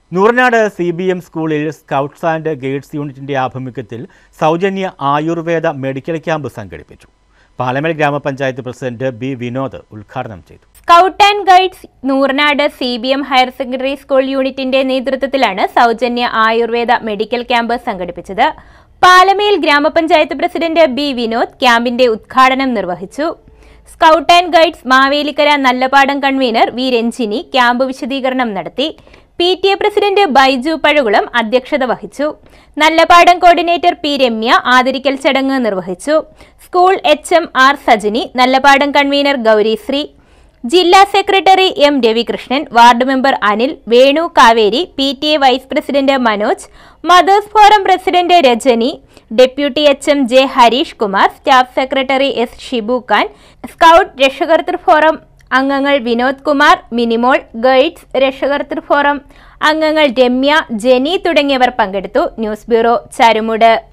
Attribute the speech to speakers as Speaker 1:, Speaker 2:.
Speaker 1: Nooranad C B M സ്കൂളിൽ scouts and guides യൂണിറ്റിന്റെ ആഭിമുഖ്യത്തിൽ സൗജന്യ ആയുർവേദ മെഡിക്കൽ ക്യാമ്പ് സംഘടിപ്പിച്ചു പാലമേൽ ഗ്രാമപഞ്ചായത്ത് പ്രസിഡന്റ് ബി വിനോദ് ഉദ്ഘാടനം ചെയ്തു
Speaker 2: scout and guides Nooranad C B M higher secondary school യൂണിറ്റിന്റെ നേതൃത്വത്തിലാണ് സൗജന്യ ആയുർവേദ മെഡിക്കൽ ക്യാമ്പ് സംഘടിപ്പിച്ചത് പാലമേൽ ഗ്രാമപഞ്ചായത്ത് പ്രസിഡന്റ് ബി വിനോദ് ക്യാമ്പിന്റെ ഉദ്ഘാടനം നിർവഹിച്ചു scout and guides Mavelikara Nallapadam convener V Ranjini camp വിശദീകരണം നടത്തി P T A president Baiju Pazhukulam അധ്യക്ഷത വഹിച്ചു നല്ലപാടം കോർഡിനേറ്റർ പി രമ്യ ആദരിക്കൽ ചടങ്ങ് നിർവഹിച്ചു school H M R Sajini Nallapadam convener Gaurisree ജില്ലാ secretary M Ravikrishnan ward member Anil Venu Kaveri P T A vice president Manoj mothers forum president Rajani deputy H M J Harish Kumar staff secretary S Shibu Khan scout രക്ഷകർത്തൃ forum അംഗങ്ങൾ Vinod Kumar Minimol guides രക്ഷകർത്തൃ forum അംഗങ്ങൾ രമ്യ ജെനി തുടങ്ങിയവർ പങ്കെടുത്തു ന്യൂസ് ബ്യൂറോ ചരുമുട്